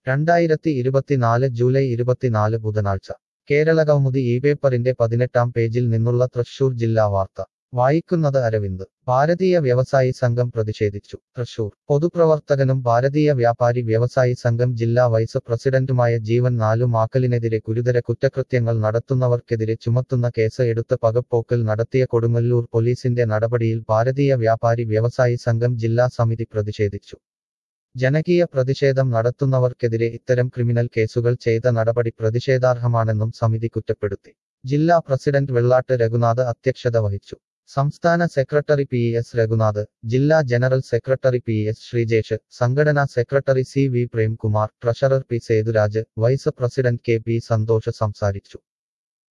രണ്ടായിരത്തി ഇരുപത്തിനാല് ജൂലൈ ഇരുപത്തിനാല് ബുധനാഴ്ച കേരള കൗമുദി ഈ പേപ്പറിന്റെ പതിനെട്ടാം പേജിൽ നിന്നുള്ള തൃശൂർ ജില്ലാ വാർത്ത വായിക്കുന്നത് അരവിന്ദ് ഭാരതീയ വ്യവസായി സംഘം പ്രതിഷേധിച്ചു തൃശൂർ പൊതുപ്രവർത്തകനും ഭാരതീയ വ്യാപാരി വ്യവസായി സംഘം ജില്ലാ വൈസ് പ്രസിഡന്റുമായ ജീവൻ നാലു മാക്കലിനെതിരെ ഗുരുതര കുറ്റകൃത്യങ്ങൾ നടത്തുന്നവർക്കെതിരെ ചുമത്തുന്ന കേസ് എടുത്ത് പകപ്പോക്കൽ നടത്തിയ കൊടുങ്ങല്ലൂർ പോലീസിന്റെ നടപടിയിൽ ഭാരതീയ വ്യാപാരി വ്യവസായി സംഘം ജില്ലാ സമിതി പ്രതിഷേധിച്ചു ജനകീയ പ്രതിഷേധം നടത്തുന്നവർക്കെതിരെ ഇത്തരം ക്രിമിനൽ കേസുകൾ ചെയ്ത നടപടി പ്രതിഷേധാർഹമാണെന്നും സമിതി കുറ്റപ്പെടുത്തി ജില്ലാ പ്രസിഡന്റ് വെള്ളാട്ട് രഘുനാഥ് അധ്യക്ഷത വഹിച്ചു സംസ്ഥാന സെക്രട്ടറി പി എസ് രഘുനാഥ് ജില്ലാ general secretary P S Sreejesh സംഘടനാ secretary C V Premkumar treasurer P Sethuraj vice president K P Santhosh സംസാരിച്ചു